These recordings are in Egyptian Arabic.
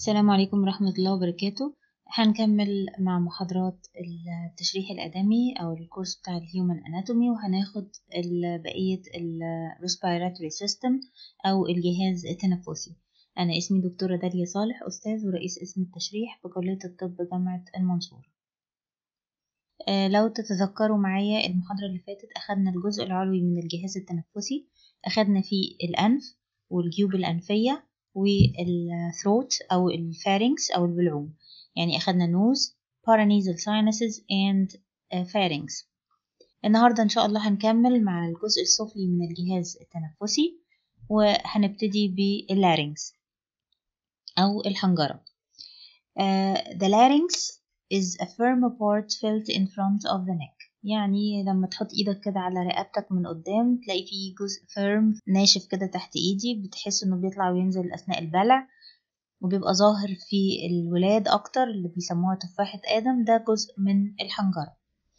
السلام عليكم ورحمة الله وبركاته هنكمل مع محاضرات التشريح الآدمي أو الكورس بتاع الهيومن أناتومي وهناخد ال- بقية ال respiratory system أو الجهاز التنفسي أنا اسمي دكتورة داليا صالح أستاذ ورئيس قسم التشريح بكلية الطب جامعة المنصورة آه، لو تتذكروا معايا المحاضرة اللي فاتت أخدنا الجزء العلوي من الجهاز التنفسي أخدنا فيه الأنف والجيوب الأنفية والثروت أو الفارنكس أو البلعوم يعني أخدنا nose paranasal sinuses and uh, pharynx النهاردة إن شاء الله هنكمل مع الجزء السفلي من الجهاز التنفسي وهنبتدي باللارynx أو الحنجرة uh, the larynx is a firm part felt in front of the neck يعني لما تحط ايدك كده على رقبتك من قدام تلاقي فيه جزء فيرم ناشف كده تحت ايدي بتحس انه بيطلع وينزل اثناء البلع وبيبقى ظاهر في الولاد اكتر اللي بيسموها تفاحة ادم ده جزء من الحنجرة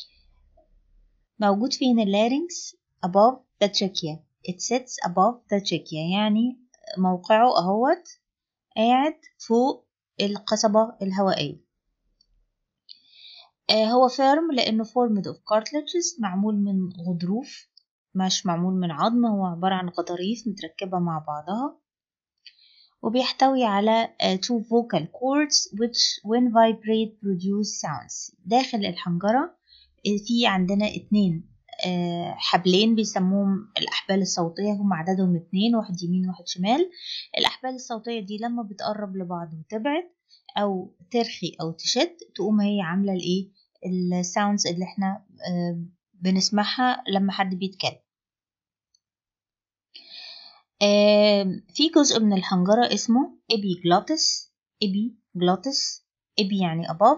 موجود فين اللارynx above the trachea it sits above the trachea يعني موقعه اهوت قاعد فوق القصبة الهوائية هو فيرم لأنه formed of cartilages معمول من غضروف مش معمول من عظم هو عبارة عن غضاريف متركبة مع بعضها وبيحتوي على two vocal cords which when vibrate produce sounds داخل الحنجرة في عندنا اتنين حبلين بيسموهم الأحبال الصوتية هم عددهم اتنين واحد يمين واحد شمال الأحبال الصوتية دي لما بتقرب لبعض وتبعد أو ترخي أو تشد تقوم هي عاملة الإيه الساوندز اللي احنا بنسمعها لما حد بيتكلم في جزء من الحنجرة اسمه epiglottis epiglottis epi يعني above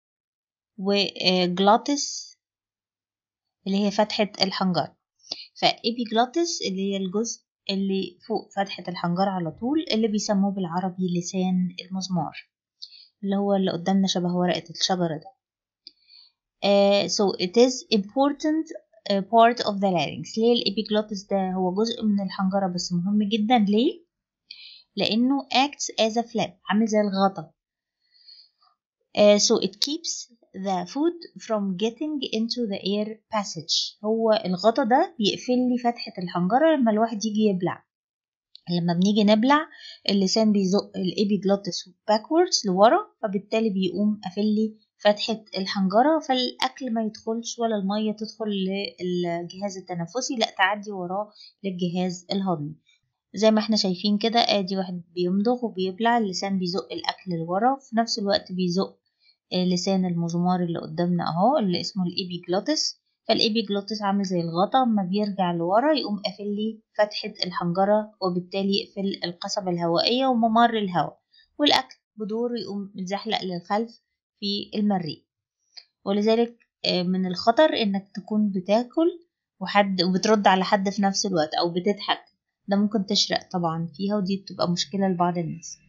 وglottis اللي هي فتحة الحنجرة فإبيجلوتس اللي هي الجزء اللي فوق فتحة الحنجرة على طول اللي بيسموه بالعربي لسان المزمار اللي هو اللي قدامنا شبه ورقة الشجرة ده uh, so it is important uh, part of the larynx ليه الإبيجلوتس ده هو جزء من الحنجرة بس مهم جدا ليه لأنه acts as a flap عامل زي الغطا uh, so it keeps the food from getting into the air passage هو الغطا ده بيقفل لي فتحة الحنجرة لما الواحد يجي يبلع لما بنيجي نبلع اللسان بيزق الإبيجلوتس backwards لورا فبالتالي بيقوم قافل لي فتحة الحنجرة فالأكل ما يدخلش ولا المية تدخل للجهاز التنفسي لا تعدي وراه للجهاز الهضمي زي ما احنا شايفين كده ادي واحد بيمضغ وبيبلع اللسان بيزق الأكل لورا وفي نفس الوقت بيزق لسان المزمار اللي قدامنا اهو اللي اسمه الإبيجلوتس فالإبيجلوتس عامل زي الغطا اما بيرجع لورا يقوم قافل لي فتحة الحنجرة وبالتالي يقفل القصبة الهوائية وممر الهواء والأكل بدوره يقوم متزحلق للخلف في المريء ولذلك من الخطر انك تكون بتاكل وحد وبترد على حد في نفس الوقت او بتضحك ده ممكن تشرق طبعا فيها ودي بتبقى مشكلة لبعض الناس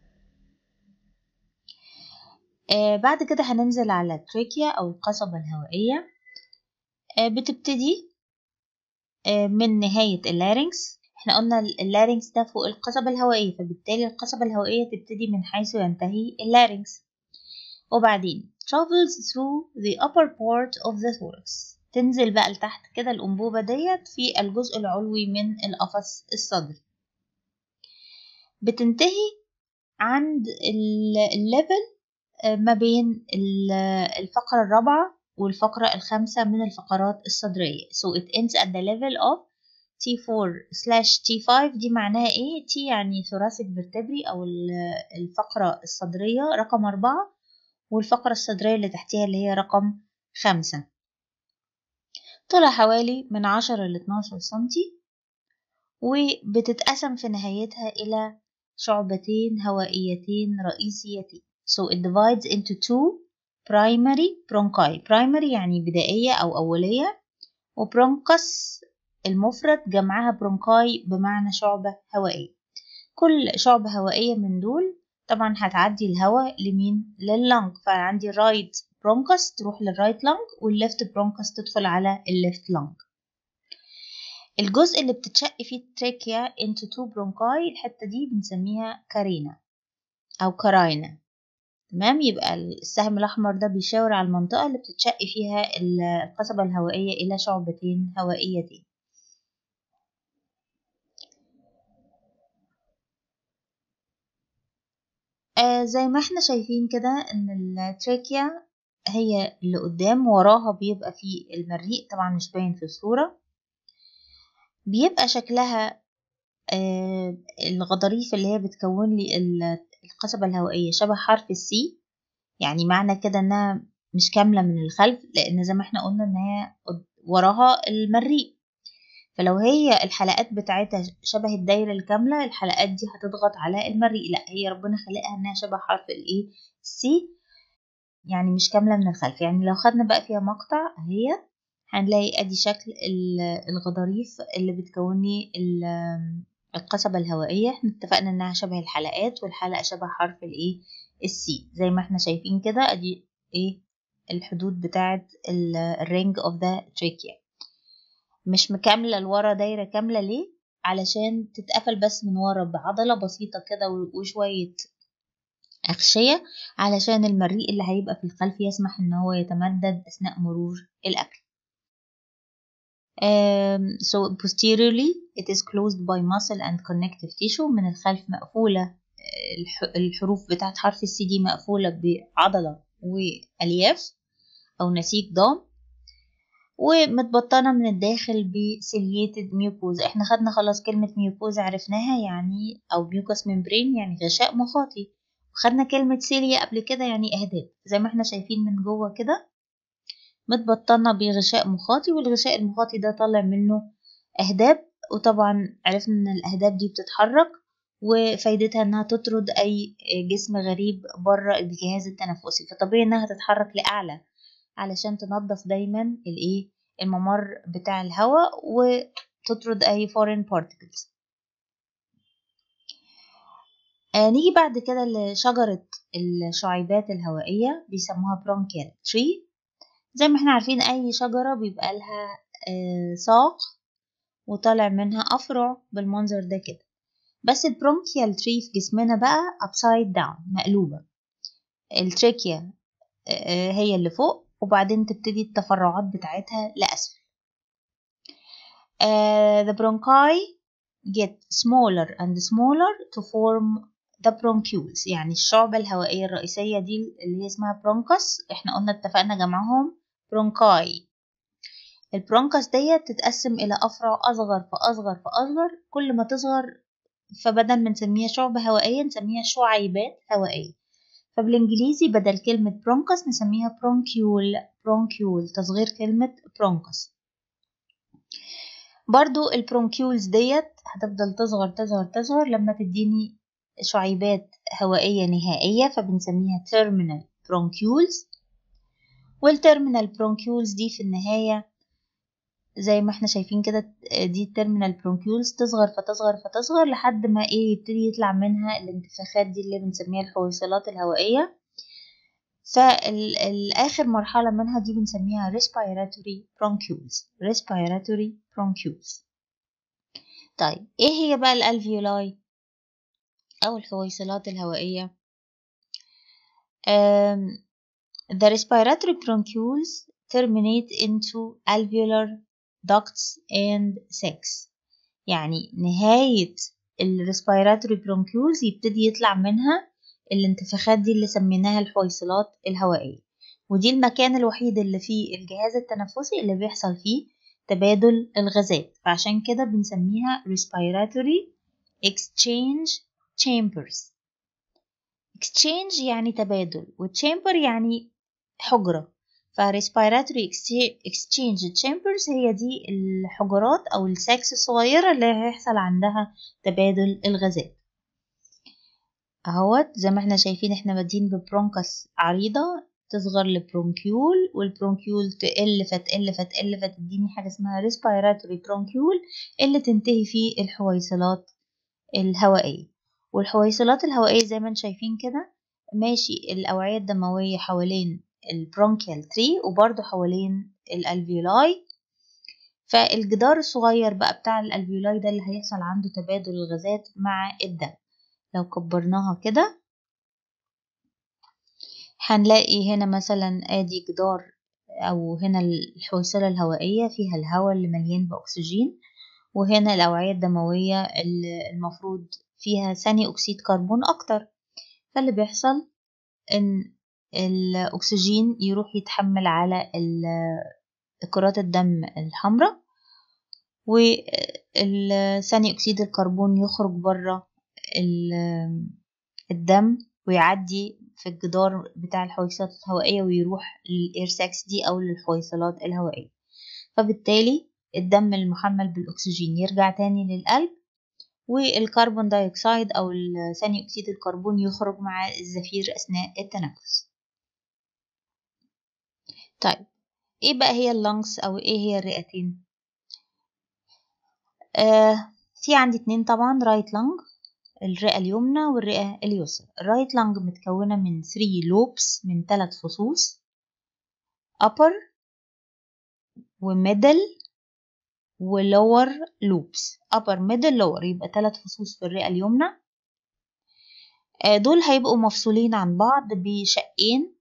آه بعد كده هننزل على التريكيا او القصبة الهوائية آه بتبتدي آه من نهاية اللارynx احنا قلنا اللارynx ده فوق القصبة الهوائية فبالتالي القصبة الهوائية تبتدي من حيث ينتهي اللارynx وبعدين travels through the upper part of the thorax تنزل بقى لتحت كده الأنبوبة ديت في الجزء العلوي من القفص الصدري بتنتهي عند الليفل ما بين الفقرة الرابعة والفقرة الخامسة من الفقرات الصدرية so it ends at the level of T4 slash T5 دي معناها ايه T يعني thoracic vertebrae أو الفقرة الصدرية رقم أربعة والفقرة الصدرية اللي تحتها اللي هي رقم خمسة طولها حوالي من عشرة لاتناشر سنتي وبتتقسم في نهايتها إلى شعبتين هوائيتين رئيسيتين so it divides into two primary bronchi primary يعني بدائية أو أولية وبرونكس المفرد جمعها برونكاي بمعنى شعبة هوائية كل شعبة هوائية من دول طبعا هتعدي الهواء لمين لللنج فعندي الرايت برونكس تروح للرايت لنج والليفت برونكس تدخل على الليفت لنج الجزء اللي بتتشق فيه التراكيا into two bronchi الحتة دي بنسميها كارينا أو كراينة تمام يبقى السهم الأحمر ده بيشاور على المنطقة اللي بتتشق فيها القصبة الهوائية إلى شعبتين هوائيتين آه زي ما احنا شايفين كده ان التراكيا هي اللي قدام وراها بيبقى في المريء طبعا مش باين في الصورة بيبقى شكلها آه الغضاريف اللي هي بتكون لي القصبة الهوائية شبه حرف السي يعني معنى كده انها مش كاملة من الخلف لان زي ما احنا قلنا ان هي وراها المريء فلو هي الحلقات بتاعتها شبه الدايرة الكاملة الحلقات دي هتضغط على المريء لا هي ربنا خلقها انها شبه حرف الايه السي يعني مش كاملة من الخلف يعني لو خدنا بقى فيها مقطع هي هنلاقي ادي شكل الغضاريف اللي بتكوني القصبة الهوائية احنا اتفقنا انها شبه الحلقات والحلقة شبه حرف الايه السي زي ما احنا شايفين كده ادي ايه الحدود بتاعت الرينج اوف ذا تريكيا مش مكاملة لورا دايرة كاملة ليه علشان تتقفل بس من ورا بعضلة بسيطة كده وشوية أغشية علشان المريء اللي هيبقى في الخلف يسمح إن هو يتمدد أثناء مرور الأكل. Um, so posteriorly it is closed by muscle and connective tissue من الخلف مقفولة الحروف بتاعت حرف السي دي مقفولة بعضلة وألياف أو نسيج ضام ومتبطنة من الداخل بسيليتد ميوكوز احنا خدنا خلاص كلمة ميوكوز عرفناها يعني أو ميوكوس ممبرين يعني غشاء مخاطي وخدنا كلمة سيليا قبل كده يعني إهداب زي ما احنا شايفين من جوه كده متبطنة بغشاء مخاطي والغشاء المخاطي ده طالع منه أهداب وطبعا عرفنا إن الأهداب دي بتتحرك وفايدتها إنها تطرد أي جسم غريب بره الجهاز التنفسي فطبيعي إنها تتحرك لأعلى علشان تنظف دايما الإيه الممر بتاع الهواء وتطرد أي foreign particles آه نيجي بعد كده لشجرة الشعيبات الهوائية بيسموها برونكيال تري زي ما احنا عارفين أي شجرة بيبقى لها آه ساق وطالع منها أفرع بالمنظر ده كده بس البرونكيال تري في جسمنا بقى upside down مقلوبة التريكيا آه هي اللي فوق وبعدين تبتدي التفرعات بتاعتها لأسفل uh, the bronchi get smaller and smaller to form the bronchioles يعني الشعبة الهوائية الرئيسية دي اللي هي اسمها برونكس احنا قلنا اتفقنا جمعهم برونكاي البرونكس ديت تتقسم إلى أفرع أصغر فأصغر فأصغر كل ما تصغر فبدل ما نسميها شعبة هوائية نسميها شعيبات هوائية فبالإنجليزي بدل كلمة برونكس نسميها برونكيول برونكيول تصغير كلمة برونكس برضو البرونكيولز ديت هتفضل تصغر تصغر تصغر لما تديني شعيبات هوائية نهائية فبنسميها terminal bronchioles والتيرمينال برونكيولز دي في النهاية زي ما احنا شايفين كده دي التيرمينال برونكيولز تصغر فتصغر فتصغر لحد ما ايه يبتدي يطلع منها الانتفاخات دي اللي بنسميها الحويصلات الهوائية فالآخر مرحلة منها دي بنسميها respiratory bronchioles respiratory bronchioles طيب ايه هي بقى الالفيولاي أو الحويصلات الهوائية um, The respiratory bronchioles terminate into alveolar ducts and sacs يعني نهاية الريسبيراتوري برونكيولز يبتدي يطلع منها الانتفاخات دي اللي سميناها الحويصلات الهوائية ودي المكان الوحيد اللي فيه الجهاز التنفسي اللي بيحصل فيه تبادل الغازات فعشان كده بنسميها respiratory exchange chambers exchange يعني تبادل وchamber يعني حجرة فريسبيراتوري exchange chambers هي دي الحجرات أو الساكس الصغيرة اللي هيحصل عندها تبادل الغازات اهوت زي ما احنا شايفين احنا بادين ببرونكس عريضة تصغر لبرونكيول والبرونكيول تقل فتقل فتقل فتديني حاجة اسمها respiratory bronchiole اللي تنتهي في الحويصلات الهوائية والحويصلات الهوائية زي ما انتم شايفين كده ماشي الأوعية الدموية حوالين البرونكيال تري وبرضه حوالين الالفيولاي فالجدار الصغير بقى بتاع الالفيولاي ده اللي هيحصل عنده تبادل الغازات مع الدم لو كبرناها كده هنلاقي هنا مثلا ادي جدار او هنا الحويصلة الهوائية فيها الهواء اللي مليان باكسجين وهنا الاوعية الدموية اللي المفروض فيها ثاني اكسيد كربون اكتر فاللي بيحصل ان الاكسجين يروح يتحمل على كرات الدم الحمراء وثاني اكسيد الكربون يخرج بره الدم ويعدي في الجدار بتاع الحويصلات الهوائية ويروح للإيرساكس دي أو للحويصلات الهوائية فبالتالي الدم المحمل بالأكسجين يرجع تاني للقلب والكربون دايوكسيد أو ثاني أكسيد الكربون يخرج مع الزفير أثناء التنفس طيب ايه بقى هي اللنجز أو ايه هي الرئتين آه في عندي اتنين طبعا رايت لنج الرئة اليمنى والرئة اليسرى الرايت لانج متكونة من 3 لوبس من ثلاث فصوص upper وميدل ولور لوبس upper middle lower يبقى ثلاث فصوص في الرئة اليمنى دول هيبقوا مفصولين عن بعض بشقين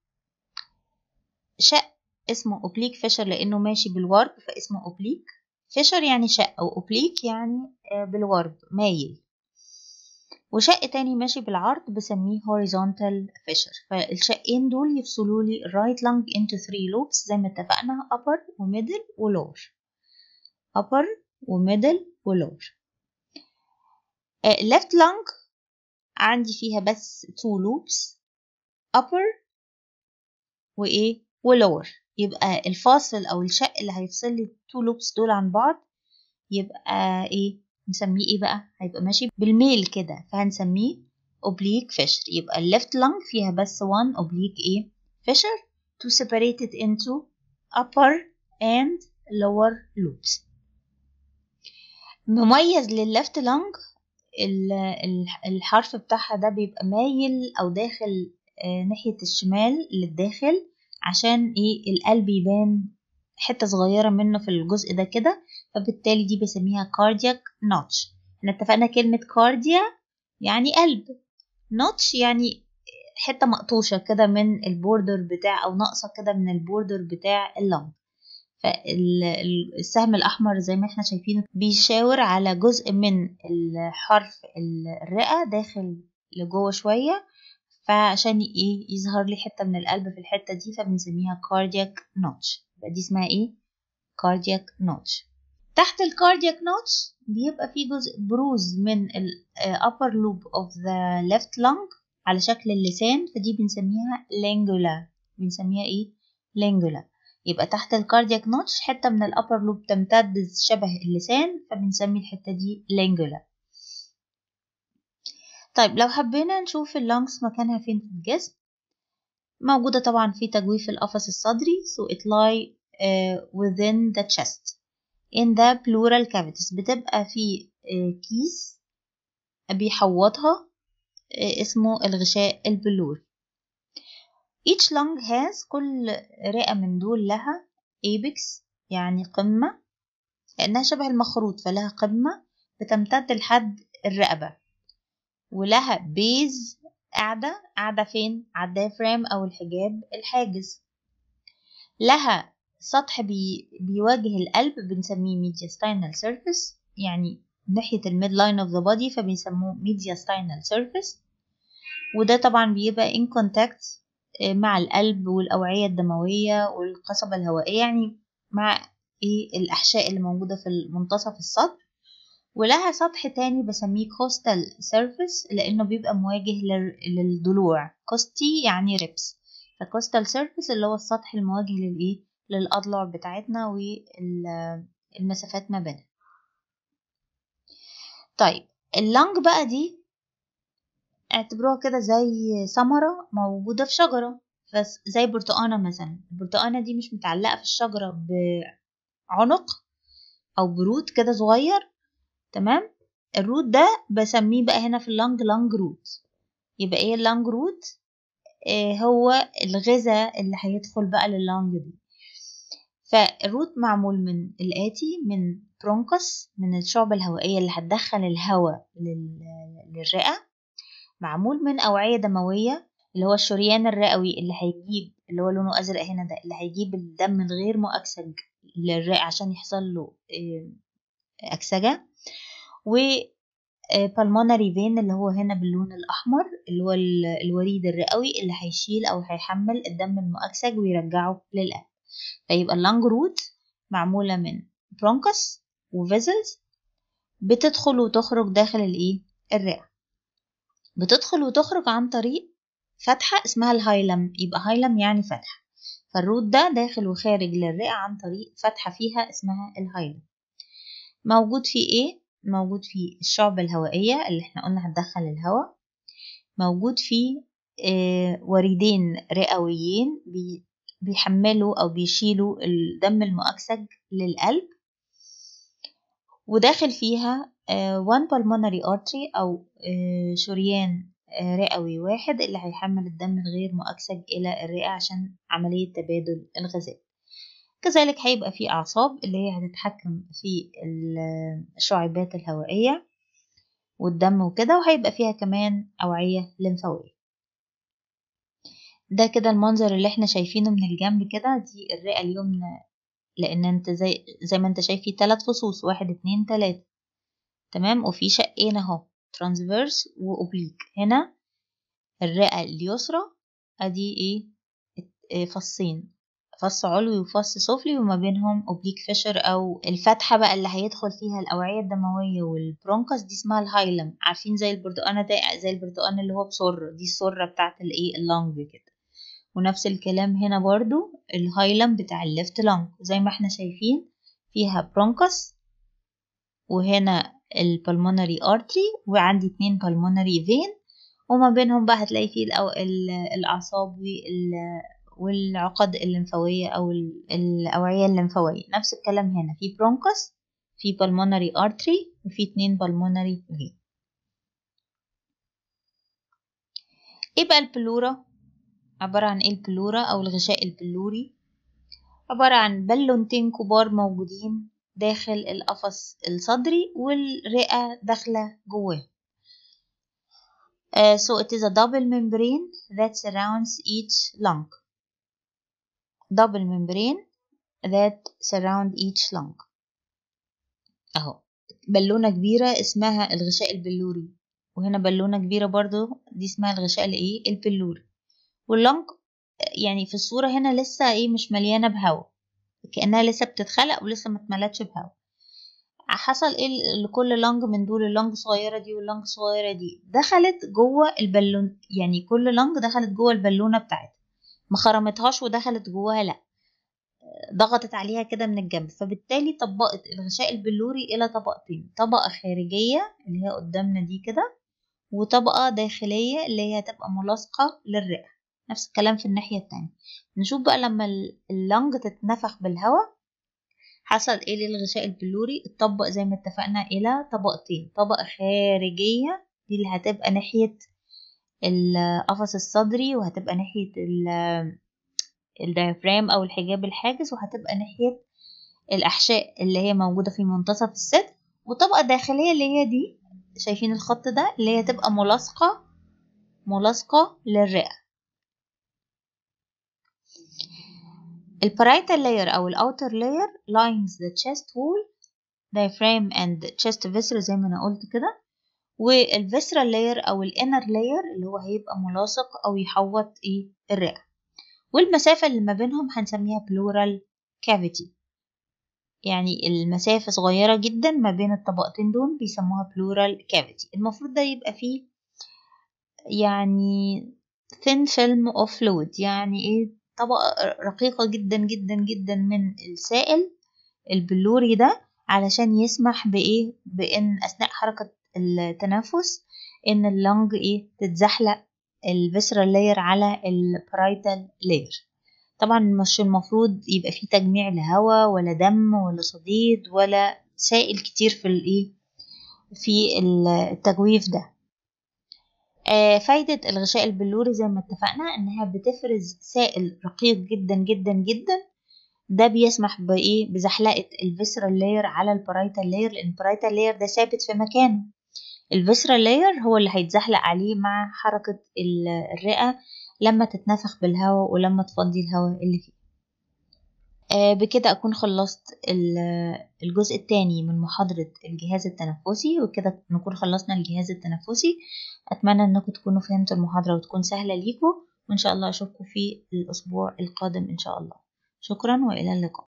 شق اسمه اوبليك فيشر لانه ماشي بالورب فاسمه اوبليك فيشر يعني شق او اوبليك يعني بالورب مايل وشق تاني ماشي بالعرض بسميه horizontal fissure فالشقين دول يفصلوا لي right lung into three lobes زي ما اتفقنا upper و middle و lower upper و middle و lower uh, left lung عندي فيها بس two lobes upper وإيه و lower يبقى الفاصل أو الشق اللي هيفصل لي two lobes دول عن بعض يبقى إيه نسميه ايه بقى هيبقى ماشي بالميل كده فهنسميه oblique fissure يبقى الليفت lung فيها بس one oblique ايه fissure to separate it into upper and lower lobes مميز للليفت lung الحرف بتاعها ده بيبقى مايل او داخل ناحية الشمال للداخل عشان ايه القلب يبان حتة صغيرة منه في الجزء ده كده فبالتالي دي بسميها cardiac notch احنا اتفقنا كلمة كارديا يعني قلب notch يعني حتة مقطوشة كده من البوردر بتاع أو ناقصة كده من البوردر بتاع اللنج فالسهم الأحمر زي ما احنا شايفينه بيشاور على جزء من الحرف الرئة داخل لجوه شوية فعشان ايه يظهر لي حتة من القلب في الحتة دي فبنسميها cardiac notch يبقى دي اسمها ايه cardiac notch تحت الكاردياك نوتش بيبقى في جزء بروز من ال upper loop of the left lung على شكل اللسان فدي بنسميها لانجولا بنسميها ايه لانجولا يبقى تحت الكاردياك نوتش حتة من الأبر لوب تمتد شبه اللسان فبنسمي الحتة دي لانجولا طيب لو حبينا نشوف اللونجز مكانها فين في الجسم موجودة طبعا في تجويف القفص الصدري so it lie uh, within the chest in the pleural cavities بتبقى في كيس بيحوطها اسمه الغشاء البلوري each lung has كل رئة من دول لها apex يعني قمة لأنها شبه المخروط فلها قمة بتمتد لحد الرقبة ولها بيز قاعدة قاعدة فين؟ على الدايفرام أو الحجاب الحاجز لها سطح بي بيواجه القلب بنسميه mediastinal surface يعني ناحية الميد لاين اوف ذا بودي فبنسموه mediastinal surface وده طبعا بيبقى in contact مع القلب والأوعية الدموية والقصبة الهوائية يعني مع ايه الأحشاء اللي موجودة في منتصف السطح ولها سطح تاني بسميه coastal surface لأنه بيبقى مواجه للضلوع coasty يعني ريبس فcoastal surface اللي هو السطح المواجه للإيه للأضلع بتاعتنا والمسافات ما بينها طيب اللنج بقى دي اعتبروها كده زي ثمرة موجودة في شجرة بس زي برتقانة مثلا البرتقانة دي مش متعلقة في الشجرة بعنق أو بروت كده صغير تمام الروت ده بسميه بقى هنا في اللنج لانج روت يبقى ايه اللانج روت إيه هو الغذاء اللي هيدخل بقى لللانج دي فالروت معمول من الآتي من برونكس من الشعبة الهوائية اللي هتدخل الهواء للرئة معمول من أوعية دموية اللي هو الشريان الرئوي اللي هيجيب اللي هو لونه ازرق هنا ده اللي هيجيب الدم الغير مؤكسج للرئة عشان يحصل له أكسجة و بالمونري فين اللي هو هنا باللون الأحمر اللي هو الوريد الرئوي اللي هيشيل أو هيحمل الدم المؤكسج ويرجعه للقلب فيبقى اللانج روت معمولة من برونكس وفيزلز بتدخل وتخرج داخل الايه الرئة بتدخل وتخرج عن طريق فتحة اسمها الهايلم يبقى هايلم يعني فتحة فالروت ده داخل وخارج للرئة عن طريق فتحة فيها اسمها الهايلم موجود فيه ايه موجود فيه الشعب الهوائية اللي احنا قلنا هتدخل الهواء موجود فيه آه وريدين رئويين بي بيحملوا أو بيشيلوا الدم المؤكسج للقلب وداخل فيها آه one pulmonary artery أو آه شريان رئوي واحد اللي هيحمل الدم الغير مؤكسج إلى الرئة عشان عملية تبادل الغازات كذلك هيبقى في أعصاب اللي هي هتتحكم في الشعيبات الهوائية والدم وكده وهيبقى فيها كمان أوعية لمفاوية ده كده المنظر اللي احنا شايفينه من الجنب كده دي الرئة اليمنى لأن انت زي, زي ما انت شايف في تلات فصوص واحد اتنين تلاتة تمام وفي شقين اهو ترانسفيرس وأوبليك هنا الرئة اليسرى ادي ايه فصين فص علوي وفص سفلي وما بينهم اوبليك فيشر او الفتحة بقى اللي هيدخل فيها الأوعية الدموية والبرونكس دي اسمها الهايلم عارفين زي البرتقانة ده زي البرتقان اللي هو بسرة دي السرة بتاعت الايه اللنج كده ونفس الكلام هنا برضو الهايلم بتاع الليفت لانج زي ما احنا شايفين فيها برونكس وهنا البلمونري ارتري وعندي اتنين بالمونري فين وما بينهم بقى هتلاقي فيه الأو... الأعصاب والعقد الليمفاوية أو الأوعية الليمفاوية نفس الكلام هنا في برونكس في بالمونري ارتري وفي اتنين بالمونري فين ايه بقى البلورا عبارة عن ايه البلورا أو الغشاء البلوري عبارة عن بالونتين كبار موجودين داخل القفص الصدري والرئة داخلة جواه uh, so it is a double membrane that surrounds each lung double membrane that surround each lung اهو بالونة كبيرة اسمها الغشاء البلوري وهنا بالونة كبيرة برضو دي اسمها الغشاء الايه البلوري واللنج يعني في الصورة هنا لسه ايه مش مليانة بهواء كأنها لسه بتتخلق ولسه ما اتملتش بهواء حصل ايه لكل لنج من دول اللنج صغيرة دي واللنج الصغيرة دي دخلت جوه البالون يعني كل لنج دخلت جوه البالونة بتاعتها ما خرمتهاش ودخلت جواها لا ضغطت عليها كده من الجنب فبالتالي طبقت الغشاء البلوري الى طبقتين طبقة خارجية اللي هي قدامنا دي كده وطبقة داخلية اللي هي هتبقى ملاصقة للرئة نفس الكلام في الناحية التانية نشوف بقى لما اللنج تتنفخ بالهواء حصل ايه للغشاء البلوري اتطبق زي ما اتفقنا الى طبقتين طبقة خارجية دي اللي هتبقى ناحية القفص الصدري وهتبقى ناحية الديافرام او الحجاب الحاجز وهتبقى ناحية الاحشاء اللي هي موجودة في منتصف الصدر وطبقة داخلية اللي هي دي شايفين الخط ده اللي هي تبقى ملاصقة ملاصقة للرئة البرايتال layer أو الأوتر layer lines the chest wall diaphragm and chest vessel زي ما أنا قلت كده والفيسرال layer أو الانر layer اللي هو هيبقى ملاصق أو يحوط إيه الرئة والمسافة اللي ما بينهم هنسميها pleural cavity يعني المسافة صغيرة جدا ما بين الطبقتين دول بيسموها pleural cavity المفروض ده يبقى فيه يعني thin film of fluid يعني ايه طبقة رقيقة جدا جدا جدا من السائل البلوري ده علشان يسمح بإيه بإن أثناء حركة التنفس إن اللنج إيه تتزحلق الفيسرال لاير على البرايتال لاير طبعا مش المفروض يبقى فيه تجميع لهواء ولا دم ولا صديد ولا سائل كتير في الايه في التجويف ده آه فايدة الغشاء البلوري زي ما اتفقنا انها بتفرز سائل رقيق جدا جدا جدا ده بيسمح بايه بزحلقة الفيسرال لاير على البرايتال لاير لان البرايتال لاير ده ثابت في مكانه الفيسرال لاير هو اللي هيتزحلق عليه مع حركة الرئة لما تتنفخ بالهواء ولما تفضي الهواء اللي فيه آه، بكده أكون خلصت ال- الجزء الثاني من محاضرة الجهاز التنفسي وكده نكون خلصنا الجهاز التنفسي أتمنى أنكم تكونوا فهمتوا المحاضرة وتكون سهلة ليكم وإن شاء الله أشوفكم في الأسبوع القادم إن شاء الله شكرا وإلى اللقاء